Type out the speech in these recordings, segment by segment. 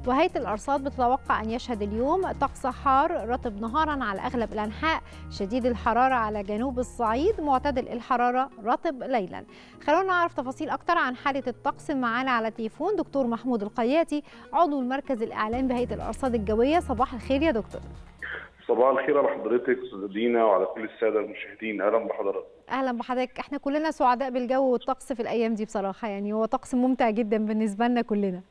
وهيئة الأرصاد بتتوقع أن يشهد اليوم طقس حار رطب نهارا على أغلب الأنحاء شديد الحرارة على جنوب الصعيد معتدل الحرارة رطب ليلا خلونا نعرف تفاصيل أكتر عن حالة الطقس معانا على التليفون دكتور محمود القياتي عضو المركز الإعلام بهيئة الأرصاد الجوية صباح الخير يا دكتور صباح الخير على حضرتك استاذ دينا وعلى كل الساده المشاهدين اهلا بحضرتك اهلا بحضرتك احنا كلنا سعداء بالجو والطقس في الايام دي بصراحه يعني هو طقس ممتع جدا بالنسبه لنا كلنا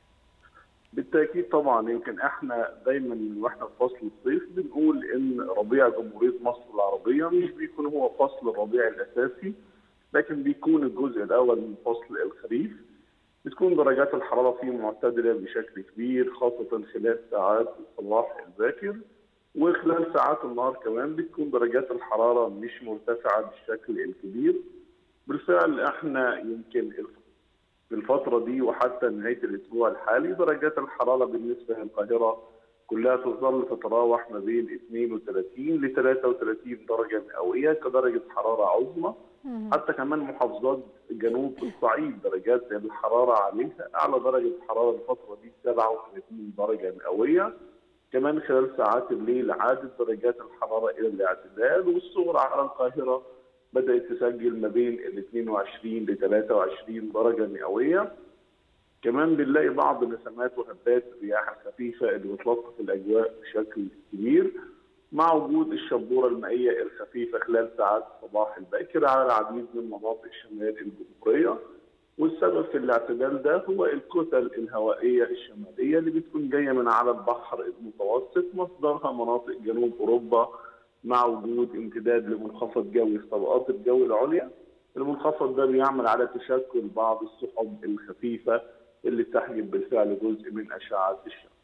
بالتاكيد طبعا يمكن احنا دايما واحنا في فصل الصيف بنقول ان ربيع جمهوريه مصر العربيه مش بيكون هو فصل الربيع الاساسي لكن بيكون الجزء الاول من فصل الخريف بتكون درجات الحراره فيه معتدله بشكل كبير خاصه خلال ساعات الصباح الباكر وخلال ساعات النهار كمان بتكون درجات الحراره مش مرتفعه بالشكل الكبير بالفعل احنا يمكن في الفتره دي وحتى نهايه الاسبوع الحالي درجات الحراره بالنسبه للقاهره كلها تظل تتراوح ما بين 32 ل 33 درجه مئويه كدرجه حراره عظمى حتى كمان محافظات جنوب الصعيد درجات الحراره عليها اعلى درجه حراره الفتره دي 37 درجه مئويه كمان خلال ساعات الليل عادت درجات الحراره الى الاعتدال والصغرى على القاهره بدات تسجل ما بين ال 22 ل 23 درجه مئويه كمان بنلاقي بعض نسمات وهبات الرياح الخفيفه اللي بتلطف الاجواء بشكل كبير مع وجود الشبوره المائيه الخفيفه خلال ساعات الصباح الباكر على العديد من مناطق شمال الجمهوريه والسبب في الاعتدال ده هو الكتل الهوائيه الشماليه اللي بتكون جايه من على البحر المتوسط مصدرها مناطق جنوب اوروبا مع وجود امتداد لمنخفض جوي في طبقات الجو العليا المنخفض ده بيعمل على تشكل بعض السحب الخفيفه اللي تحجب بالفعل جزء من اشعه الشمس.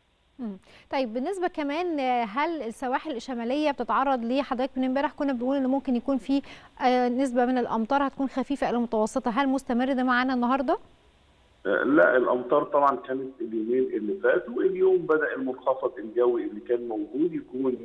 طيب بالنسبه كمان هل السواحل الشماليه بتتعرض ليه حضرتك من امبارح كنا بنقول ان ممكن يكون في نسبه من الامطار هتكون خفيفه الى متوسطه هل مستمر ده معانا النهارده؟ لا الامطار طبعا كانت اليومين اللي فاتوا اليوم بدا المنخفض الجوي اللي كان موجود يكون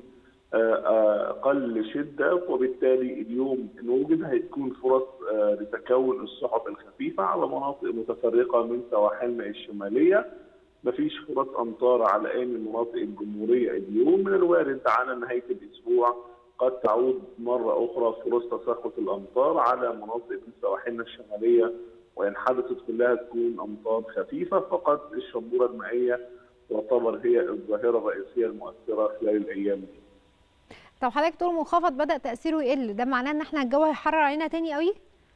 اقل شده وبالتالي اليوم ان وجد هتكون فرص لتكون السحب الخفيفه على مناطق متفرقه من سواحلنا الشماليه مفيش فرص امطار على اي من مناطق الجمهوريه اليوم من الوارد على نهايه الاسبوع قد تعود مره اخرى فرص تساقط الامطار على مناطق من سواحلنا الشماليه وان حدثت كلها تكون امطار خفيفه فقط الشبوره المائيه تعتبر هي الظاهره الرئيسيه المؤثره خلال الايام دي. طب حضرتك تقول المنخفض بدا تاثيره يقل ده معناه ان احنا الجو هيحرر علينا تاني قوي؟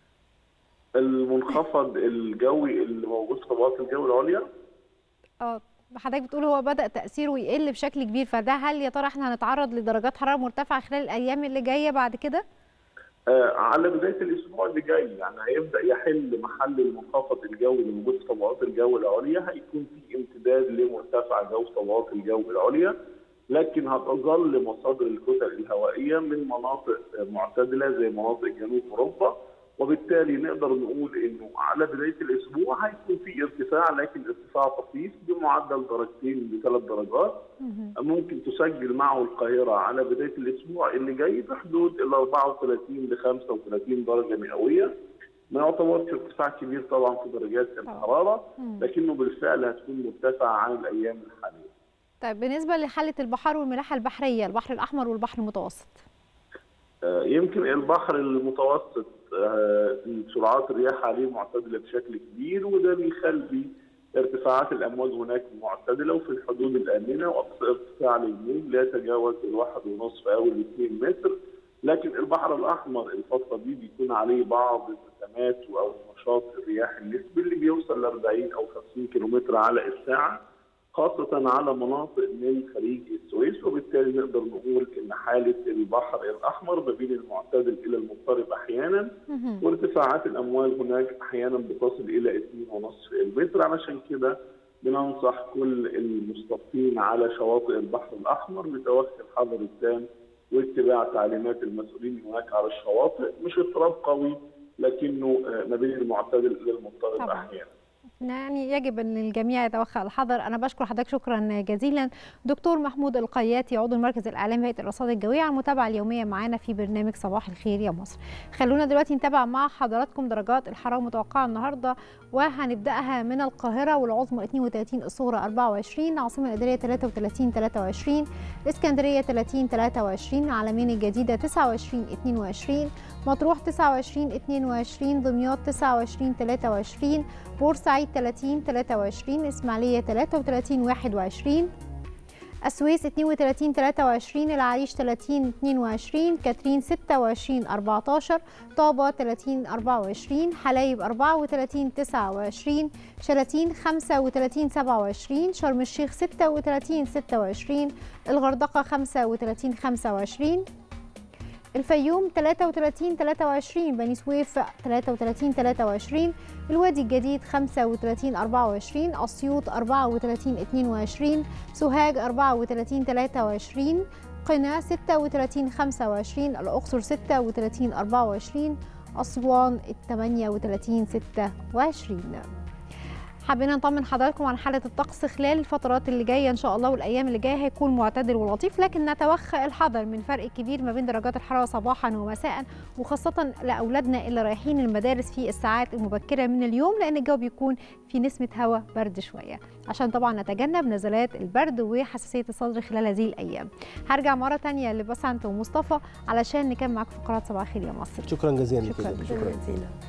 المنخفض الجوي اللي موجود في طبقات الجو العليا اه حضرتك بتقول هو بدا تاثيره يقل بشكل كبير فده هل يا ترى احنا هنتعرض لدرجات حراره مرتفعه خلال الايام اللي جايه بعد كده؟ آه على بدايه الاسبوع اللي جاي يعني هيبدا يحل محل المنخفض الجوي اللي موجود في طبقات الجو العليا هيكون في امتداد لمرتفع جو في طبقات الجو العليا لكن هتظل مصادر الكتل الهوائيه من مناطق معتدله زي مناطق جنوب اوروبا وبالتالي نقدر نقول انه على بدايه الاسبوع هيكون في ارتفاع لكن ارتفاع طفيف بمعدل درجتين لثلاث درجات ممكن تسجل معه القاهره على بدايه الاسبوع اللي جاي بحدود ال 34 ل 35 درجه مئويه ما يعتبرش ارتفاع كبير طبعا في درجات الحراره لكنه بالفعل هتكون مرتفعه عن الايام الحاليه. طيب بالنسبه لحاله البحار والملاحه البحريه البحر الاحمر والبحر المتوسط. يمكن البحر المتوسط سرعات الرياح عليه معتدله بشكل كبير وده بيخلي ارتفاعات الامواج هناك معتدله وفي الحدود الامنه واقصى ارتفاع للموج لا يتجاوز الواحد ونصف او الاثنين متر لكن البحر الاحمر الفتره دي بيكون عليه بعض الازمات او نشاط الرياح النسبي اللي بيوصل ل 40 او 50 كيلومتر على الساعه خاصة على مناطق من خليج السويس وبالتالي نقدر نقول ان حالة البحر الاحمر ما بين المعتدل الى المضطرب احيانا وارتفاعات الامواج هناك احيانا بتصل الى 2.5 المتر علشان كده بننصح كل المستضيفين على شواطئ البحر الاحمر بتوخي الحذر التام واتباع تعليمات المسؤولين هناك على الشواطئ مش اضطراب قوي لكنه ما بين المعتدل الى المضطرب احيانا. يعني يجب ان الجميع يتوخى الحذر انا بشكر حضرتك شكرا جزيلا دكتور محمود القياتي عضو المركز الاعلامي هيئه الارصاد الجويه على المتابعه اليوميه معانا في برنامج صباح الخير يا مصر خلونا دلوقتي نتابع مع حضراتكم درجات الحراره المتوقعه النهارده وهنبداها من القاهره والعظمى 32 الصغرى 24 العاصمه الاداريه 33 23 الاسكندريه 30 23 العلمين الجديده 29 22 مطروح 29 22 دمياط 29 23 بورسعيد 30 23 اسماعيليه 33 21 السويس 32 23 العريش 30 22 كاترين 26 14 طابة 30 24 حلايب 34 29 شلاتين 35 27 شرم الشيخ 36 26 الغردقة 35 25 الفيوم 33 23 بني سويف 33 23 الوادي الجديد 35 24 اسيوط 34 22 سوهاج 34 23 قنا 36 25 الاقصر 36 24 اسوان 38 26 حبينا نطمن حضراتكم عن حاله الطقس خلال الفترات اللي جايه ان شاء الله والايام اللي جايه هيكون معتدل ولطيف لكن نتوخى الحذر من فرق كبير ما بين درجات الحراره صباحا ومساء وخاصه لاولادنا اللي رايحين المدارس في الساعات المبكره من اليوم لان الجو بيكون في نسمه هواء برد شويه عشان طبعا نتجنب نزلات البرد وحساسيه الصدر خلال هذه الايام هرجع مره ثانيه لبسنت ومصطفى علشان نكمل معاكم فقرات صباح الخير يا مصر شكرا جزيلا شكرا, شكرا. شكرا جزيلا